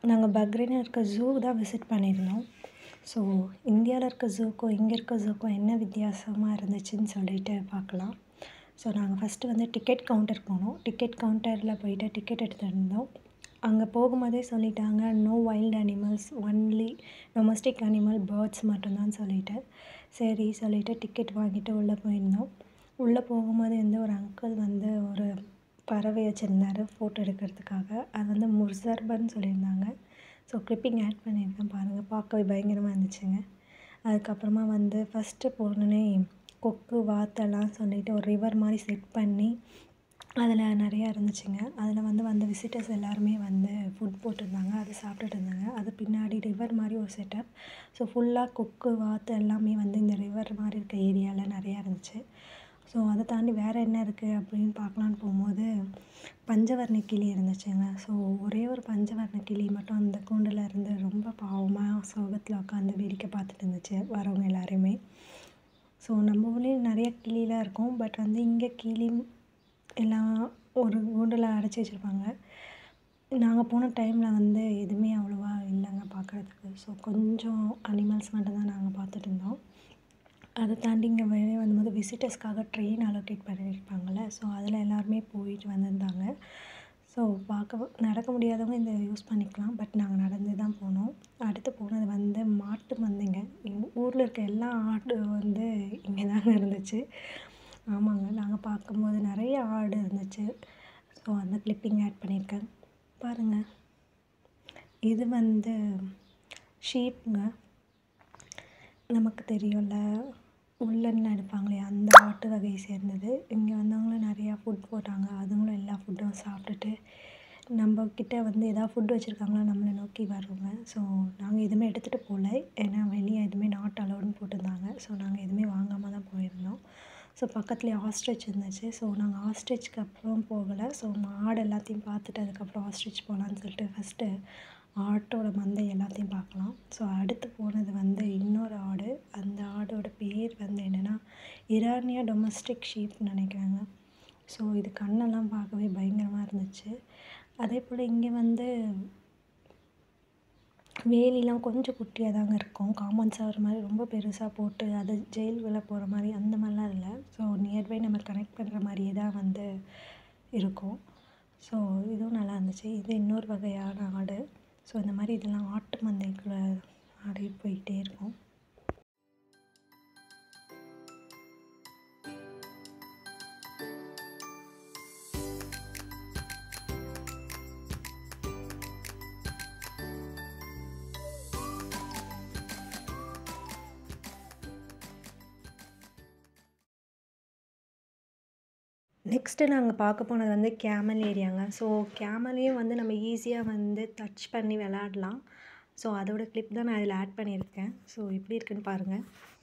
நாங்கள் பக்ரைனில் இருக்க ஜூ தான் விசிட் பண்ணியிருந்தோம் ஸோ இந்தியாவில் இருக்க ஜூக்கும் இங்கே இருக்க ஜூக்கும் என்ன வித்தியாசமாக இருந்துச்சுன்னு சொல்லிட்டு பார்க்கலாம் ஸோ நாங்கள் ஃபஸ்ட்டு வந்து டிக்கெட் கவுண்டர் போனோம் டிக்கெட் கவுண்டரில் போயிட்டு டிக்கெட் எடுத்துருந்தோம் அங்கே போகும்போதே சொல்லிட்டாங்க no wild animals only domestic animal birds மட்டும்தான் சொல்லிட்டு சரி சொல்லிட்டு டிக்கெட் வாங்கிட்டு உள்ளே போயிருந்தோம் உள்ளே போகும்போது வந்து ஒரு அங்கிள் வந்து ஒரு பறவை வச்சுருந்தாரு ஃபோட்டோ எடுக்கிறதுக்காக அது வந்து முர்சர்பன்னு சொல்லியிருந்தாங்க ஸோ கிளிப்பிங் ஆட் பண்ணியிருக்கேன் பாருங்கள் பார்க்கவே பயங்கரமாக இருந்துச்சுங்க அதுக்கப்புறமா வந்து ஃபஸ்ட்டு போனோடனே கொக்கு வாத்தெல்லாம் சொல்லிட்டு ஒரு ரிவர் மாதிரி செட் பண்ணி அதில் நிறையா இருந்துச்சுங்க அதில் வந்து வந்த விசிட்டர்ஸ் எல்லாருமே வந்து ஃபுட் போட்டிருந்தாங்க அதை சாப்பிட்டுட்டு இருந்தாங்க அது பின்னாடி ரிவர் மாதிரி ஒரு செட்டப் ஸோ ஃபுல்லாக கொக்கு வாத்து எல்லாமே வந்து இந்த ரிவர் மாதிரி இருக்க ஏரியாவில் நிறையா இருந்துச்சு ஸோ அதை தாண்டி வேறு என்ன இருக்குது அப்படின்னு பார்க்கலான்னு போகும்போது பஞ்சவர்ண கிளி இருந்துச்சுங்க ஸோ ஒரே ஒரு பஞ்சவர்ண கிளி மட்டும் அந்த கூண்டில் இருந்து ரொம்ப பாவமாக சோகத்தில் உட்காந்து வேடிக்கை பார்த்துட்டு இருந்துச்சு வரவங்க எல்லாருமே ஸோ நம்ம ஊர்லேயும் நிறைய கிளிலாம் இருக்கும் பட் வந்து இங்கே கிளி எல்லாம் ஒரு கூண்டில் அடைச்சி வச்சுருப்பாங்க நாங்கள் போன டைமில் வந்து எதுவுமே அவ்வளோவா இல்லைங்க பார்க்குறதுக்கு ஸோ கொஞ்சம் அனிமல்ஸ் மட்டும்தான் நாங்கள் பார்த்துட்டு இருந்தோம் அதை தாண்டி இங்கே வெளியே வரும்போது விசிட்டர்ஸ்க்காக ட்ரெயின் அலோகேட் பண்ணியிருப்பாங்கள்ல ஸோ அதில் எல்லாருமே போயிட்டு வந்திருந்தாங்க ஸோ பார்க்க நடக்க முடியாதவங்க இந்த யூஸ் பண்ணிக்கலாம் பட் நாங்கள் நடந்து தான் போனோம் அடுத்து போனது வந்து மாட்டு மந்தைங்க எங்கள் ஊரில் இருக்க எல்லா ஆடு வந்து இங்கே தாங்க இருந்துச்சு ஆமாங்க நாங்கள் பார்க்கும்போது நிறைய ஆடு இருந்துச்சு ஸோ அந்த கிளிப்பிங் ஆட் பண்ணியிருக்கேன் பாருங்கள் இது வந்து ஷீப்புங்க நமக்கு தெரியும்ல உள்ளன்ல எடுப்பாங்களே அந்த ஆட்டு வகையை சேர்ந்தது இங்கே வந்தவங்களும் நிறையா ஃபுட் போட்டாங்க அதுங்களும் எல்லா ஃபுட்டும் சாப்பிட்டுட்டு நம்ம கிட்ட வந்து எதாவது ஃபுட் வச்சுருக்காங்களா நம்மளை நோக்கி வருவாங்க ஸோ நாங்கள் எதுவுமே எடுத்துகிட்டு போகல ஏன்னா வெளியே எதுவுமே நாட் அலோடுன்னு போட்டிருந்தாங்க ஸோ நாங்கள் எதுவுமே வாங்காமல் தான் போயிருந்தோம் ஸோ பக்கத்துலேயே ஆஸ்ட்ரிச் இருந்துச்சு ஸோ நாங்கள் ஆஸ்ட்ரிச்க்கு அப்புறம் போகலை ஸோ மாடு எல்லாத்தையும் பார்த்துட்டு அதுக்கப்புறம் ஆஸ்ட்ரிச் போகலான்னு சொல்லிட்டு ஃபஸ்ட்டு ஆட்டோட மந்தை எல்லாத்தையும் பார்க்கலாம் ஸோ அடுத்து போனது வந்து இன்னொரு ஆடு அந்த ஆடோட பேர் வந்து என்னென்னா இரானியா டொமஸ்டிக் ஷீப்னு நினைக்கிறாங்க ஸோ இது கண்ணெல்லாம் பார்க்கவே பயங்கரமாக இருந்துச்சு அதே போல் இங்கே வந்து வேலிலாம் கொஞ்சம் குட்டியாக தாங்க இருக்கும் காம்பவுண்ட் சவர் மாதிரி ரொம்ப பெருசாக போட்டு அது ஜெயிலுக்குள்ளே போகிற மாதிரி அந்த மாதிரிலாம் இல்லை ஸோ நியர்பை நம்ம கனெக்ட் பண்ணுற மாதிரியே தான் வந்து இருக்கும் ஸோ இதுவும் நல்லா இருந்துச்சு இது இன்னொரு வகையான ஆடு ஸோ இந்த மாதிரி இதெல்லாம் ஆட்டு மந்தைக்குள்ளே ஆடி போயிட்டே இருக்கும் நெக்ஸ்ட்டு நாங்கள் பார்க்க போனது வந்து கேமல் ஏரியாங்க ஸோ கேமலையும் வந்து நம்ம ஈஸியாக வந்து டச் பண்ணி விளாட்லாம் ஸோ அதோட கிளிப் தான் நான் இதில் ஆட் பண்ணியிருக்கேன் ஸோ எப்படி இருக்குன்னு பாருங்கள்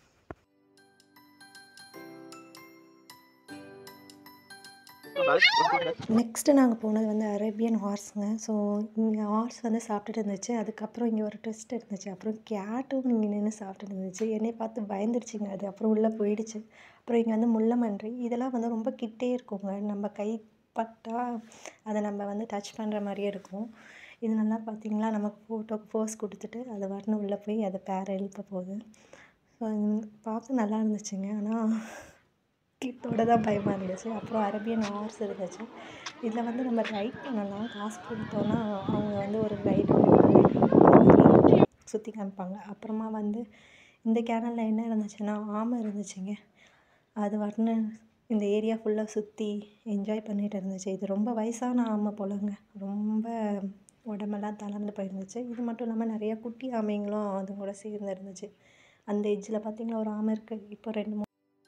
நெக்ஸ்ட்டு நாங்கள் போனது வந்து அரேபியன் ஹார்ஸுங்க ஸோ இங்கே ஹார்ஸ் வந்து சாப்பிட்டுட்டு இருந்துச்சு அதுக்கப்புறம் இங்கே ஒரு ட்விஸ்ட் இருந்துச்சு அப்புறம் கேட்டும் இங்கே நின்று சாப்பிட்டுட்டு இருந்துச்சு என்னை பார்த்து பயந்துருச்சுங்க அது அப்புறம் உள்ளே போயிடுச்சு அப்புறம் இங்கே வந்து முள்ளமன்றி இதெல்லாம் வந்து ரொம்ப கிட்டே இருக்குங்க நம்ம கை பட்டால் அதை நம்ம வந்து டச் பண்ணுற மாதிரியே இருக்கும் இது நல்லா பார்த்தீங்களா நமக்கு ஃபோட்டோக்கு போஸ் கொடுத்துட்டு அதை வரணும் உள்ளே போய் அதை பேர் எழுப்ப போகுது ஸோ பார்க்க நல்லா இருந்துச்சுங்க ஆனால் கிட்டோட தான் பயமாக இருந்துச்சு அப்புறம் அரேபியன் ஹார்ஸ் இருந்துச்சு இதில் வந்து நம்ம ரைட் பண்ணலாம் காசு கொடுத்தோன்னா அவங்க வந்து ஒரு ரைடு சுற்றி காமிப்பாங்க அப்புறமா வந்து இந்த கேனலில் என்ன இருந்துச்சுன்னா ஆமை இருந்துச்சுங்க அது வரணும் இந்த ஏரியா ஃபுல்லாக சுற்றி என்ஜாய் பண்ணிகிட்டு இருந்துச்சு இது ரொம்ப வயசான ஆமை போலங்க ரொம்ப உடம்பெல்லாம் தளர்ந்து போயிருந்துச்சு இது மட்டும் இல்லாமல் நிறையா குட்டி ஆமைங்களும் அது கூட சேர்ந்து இருந்துச்சு அந்த எட்ஜில் பார்த்தீங்களா ஒரு ஆமை இருக்குது இப்போ ரெண்டு மூணு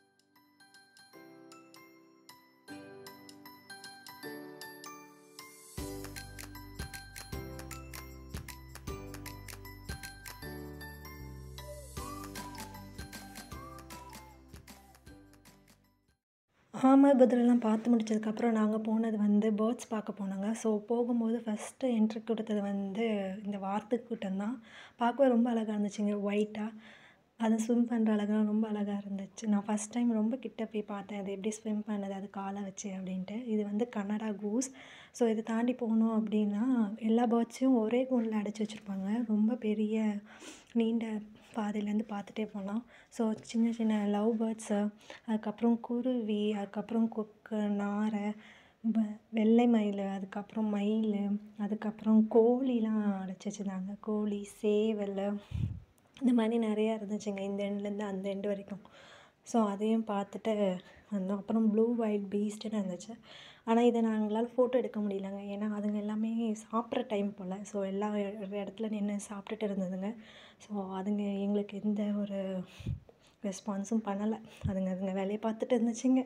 ஆமை குதிரைலாம் பார்த்து முடிச்சதுக்கப்புறம் நாங்கள் போனது வந்து பேர்ட்ஸ் பார்க்க போனோங்க ஸோ போகும்போது ஃபஸ்ட்டு என்ட்ரி கொடுத்தது வந்து இந்த வாத்துக்கூட்டம் தான் பார்க்கவே ரொம்ப அழகாக இருந்துச்சுங்க ஒயிட்டாக அது ஸ்விம் பண்ணுற அழகெல்லாம் ரொம்ப அழகாக இருந்துச்சு நான் ஃபஸ்ட் டைம் ரொம்ப கிட்ட போய் பார்த்தேன் அது எப்படி ஸ்விம் பண்ணுது அது காலை வச்சு அப்படின்ட்டு இது வந்து கனடா கூஸ் ஸோ இதை தாண்டி போனோம் அப்படின்னா எல்லா பேர்ட்ஸையும் ஒரே கூண்டில் அடைச்சி வச்சுருப்பாங்க ரொம்ப பெரிய நீண்ட பாதையிலேருந்து பார்த்துட்டே போகலாம் ஸோ சின்ன சின்ன லவ் பேர்ட்ஸு அதுக்கப்புறம் குருவி அதுக்கப்புறம் கொக்கு நாரை வ வெள்ளை மயில் அதுக்கப்புறம் மயில் அதுக்கப்புறம் கோழிலாம் அடைச்சி வச்சுருந்தாங்க கோழி சேவல் இந்த மாதிரி நிறையா இருந்துச்சுங்க இந்த எண்ட்லேருந்து அந்த எண்டு வரைக்கும் ஸோ அதையும் பார்த்துட்டு வந்தோம் அப்புறம் ப்ளூ ஒயிட் பீஸ்ட்டுன்னு இருந்துச்சு ஆனால் இதை நாங்களால் ஃபோட்டோ எடுக்க முடியலங்க ஏன்னா அதுங்க எல்லாமே சாப்பிட்ற டைம் போல் ஸோ எல்லா ஒரு இடத்துல நின்று சாப்பிட்டுட்டு இருந்ததுங்க ஸோ அதுங்க எங்களுக்கு எந்த ஒரு ரெஸ்பான்ஸும் பண்ணலை அதுங்க அதுங்க வேலையை பார்த்துட்டு இருந்துச்சுங்க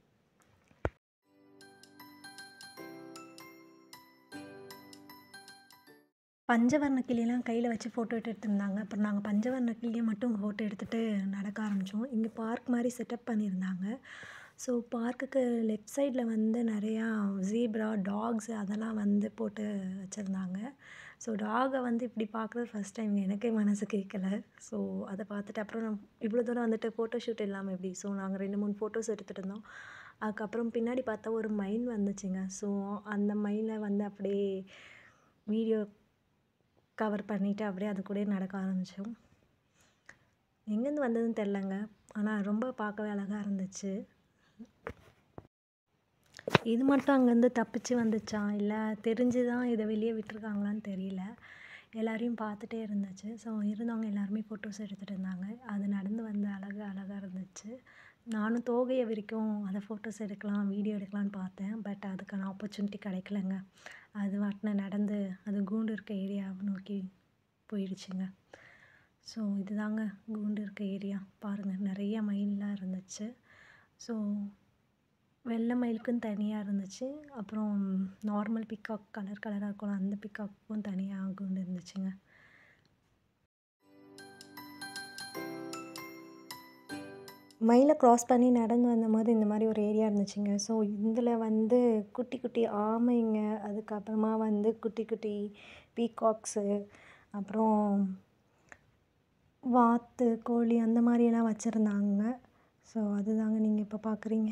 பஞ்சவர்ண கிளியெல்லாம் கையில் வச்சு ஃபோட்டோ எடுத்துருந்தாங்க அப்புறம் நாங்கள் பஞ்சவர்ண கிளியை மட்டும் ஃபோட்டோ எடுத்துகிட்டு நடக்க ஆரம்பித்தோம் இங்கே பார்க் மாதிரி செட்டப் பண்ணியிருந்தாங்க ஸோ பார்க்குக்கு லெஃப்ட் சைடில் வந்து நிறையா ஜீப்ரா டாக்ஸ் அதெல்லாம் வந்து போட்டு வச்சுருந்தாங்க ஸோ டாகை வந்து இப்படி பார்க்குறது ஃபஸ்ட் டைம் எனக்கே மனசு கேட்கல ஸோ அதை பார்த்துட்டு அப்புறம் நான் இவ்வளோ தூரம் வந்துட்டு ஃபோட்டோ ஷூட் இல்லாமல் எப்படி ஸோ நாங்கள் ரெண்டு மூணு ஃபோட்டோஸ் எடுத்துகிட்டு இருந்தோம் அதுக்கப்புறம் பின்னாடி பார்த்தா ஒரு மயில் வந்துச்சுங்க ஸோ அந்த மயிலை வந்து அப்படியே வீடியோ கவர் பண்ணிவிட்டு அப்படியே அது கூடயே நடக்க ஆரம்பித்தோம் எங்கேருந்து வந்ததுன்னு தெரிலங்க ஆனால் ரொம்ப பார்க்கவே அழகாக இருந்துச்சு இது மட்டும் அங்கேருந்து தப்பிச்சு வந்துச்சா இல்லை தெரிஞ்சு தான் இதை வெளியே விட்டுருக்காங்களான்னு தெரியல எல்லாரையும் பார்த்துட்டே இருந்துச்சு ஸோ இருந்தவங்க எல்லாருமே ஃபோட்டோஸ் எடுத்துகிட்டு இருந்தாங்க அது நடந்து வந்த அழகு அழகாக இருந்துச்சு நானும் தோகையை வரைக்கும் அதை ஃபோட்டோஸ் எடுக்கலாம் வீடியோ எடுக்கலான்னு பார்த்தேன் பட் அதுக்கான ஆப்பர்ச்சுனிட்டி கிடைக்கலங்க அது வாட்டின நடந்து அது கூண்டு இருக்க ஏரியாவை நோக்கி போயிடுச்சுங்க ஸோ இதுதாங்க கூண்டு இருக்க ஏரியா பாருங்கள் நிறைய மயிலெலாம் இருந்துச்சு ஸோ வெள்ளை மயிலுக்குன்னு தனியாக இருந்துச்சு அப்புறம் நார்மல் பிக்காக் கலர் கலராக இருக்கும் அந்த பிக்காக்கும் தனியாக கூண்டு இருந்துச்சுங்க மயிலை க்ராஸ் பண்ணி நடந்து வந்தபோது இந்த மாதிரி ஒரு ஏரியா இருந்துச்சுங்க ஸோ இதில் வந்து குட்டி குட்டி ஆமைங்க அதுக்கப்புறமா வந்து குட்டி குட்டி பீகாக்ஸு அப்புறம் வாத்து கோழி அந்த மாதிரியெல்லாம் வச்சுருந்தாங்க ஸோ அதுதாங்க நீங்கள் இப்போ பார்க்குறீங்க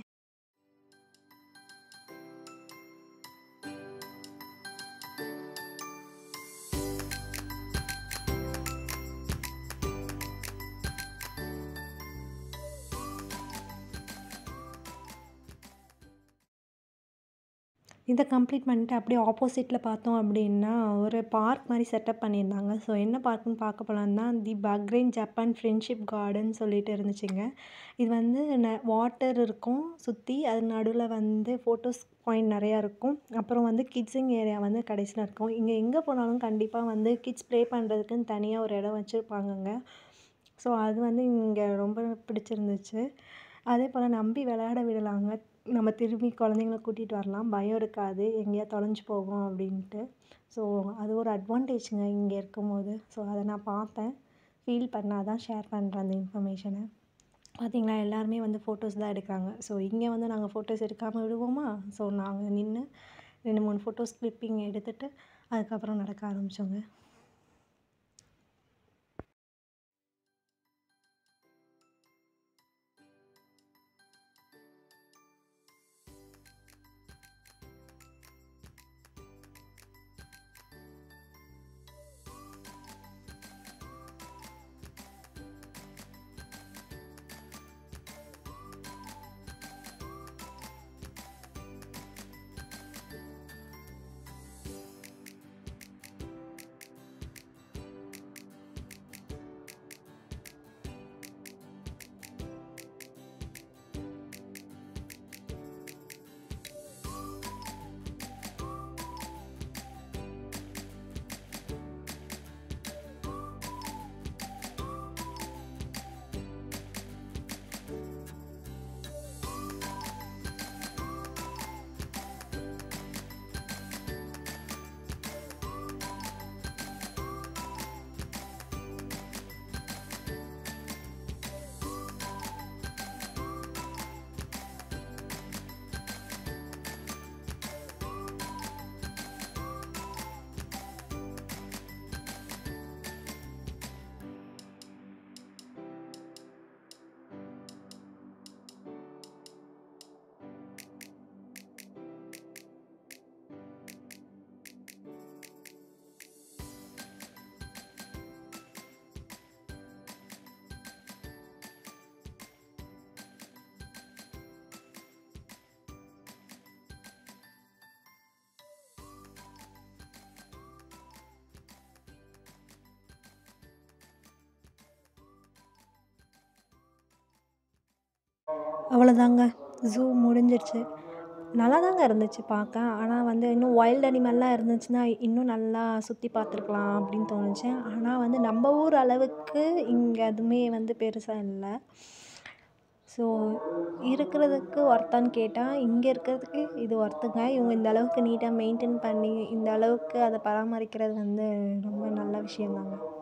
இதை கம்ப்ளீட் பண்ணிட்டு அப்படியே ஆப்போசிட்டில் பார்த்தோம் அப்படின்னா ஒரு பார்க் மாதிரி செட்டப் பண்ணியிருந்தாங்க ஸோ என்ன பார்க்குன்னு பார்க்க போலான்னா the Bahrain Japan friendship garden சொல்லிட்டு இருந்துச்சுங்க இது வந்து ந வாட்டர் இருக்கும் சுற்றி அது நடுவில் வந்து ஃபோட்டோஸ் பாயிண்ட் நிறையா இருக்கும் அப்புறம் வந்து கிட்ஸிங் ஏரியா வந்து கடைசியில் இருக்கும் இங்கே எங்கே போனாலும் கண்டிப்பாக வந்து கிட்ஸ் ப்ளே பண்ணுறதுக்குன்னு தனியாக ஒரு இடம் வச்சுருப்பாங்கங்க ஸோ அது வந்து இங்கே ரொம்ப பிடிச்சிருந்துச்சு அதே போல் நம்பி விளையாட விடலாங்க நம்ம திரும்பி குழந்தைங்கள கூட்டிகிட்டு வரலாம் பயம் இருக்காது எங்கேயா தொலைஞ்சு போகும் அப்படின்ட்டு ஸோ அது ஒரு அட்வான்டேஜுங்க இங்கே இருக்கும்போது ஸோ அதை நான் பார்த்தேன் ஃபீல் பண்ணால் தான் ஷேர் பண்ணுறேன் அந்த இன்ஃபர்மேஷனை பார்த்தீங்களா எல்லாருமே வந்து ஃபோட்டோஸ் தான் எடுக்கிறாங்க ஸோ இங்கே வந்து நாங்கள் ஃபோட்டோஸ் எடுக்காமல் விடுவோமா ஸோ நாங்கள் நின்று ரெண்டு மூணு ஃபோட்டோஸ் கிளிப்பிங் எடுத்துகிட்டு அதுக்கப்புறம் நடக்க ஆரம்பித்தோங்க அவ்வளோதாங்க ஜூ முடிஞ்சிருச்சு நல்லா தாங்க இருந்துச்சு பார்க்க ஆனால் வந்து இன்னும் வைல்ட் அனிமல்லாம் இருந்துச்சுன்னா இன்னும் நல்லா சுற்றி பார்த்துருக்கலாம் அப்படின்னு தோணுச்சு ஆனால் வந்து நம்ம ஊர் அளவுக்கு இங்கே எதுவுமே வந்து பெருசாக இல்லை ஸோ இருக்கிறதுக்கு ஒர்த்தான்னு கேட்டால் இங்கே இருக்கிறதுக்கு இது ஒர்த்துங்க இவங்க இந்த அளவுக்கு நீட்டாக மெயின்டைன் பண்ணி இந்த அளவுக்கு அதை பராமரிக்கிறது வந்து ரொம்ப நல்ல விஷயந்தாங்க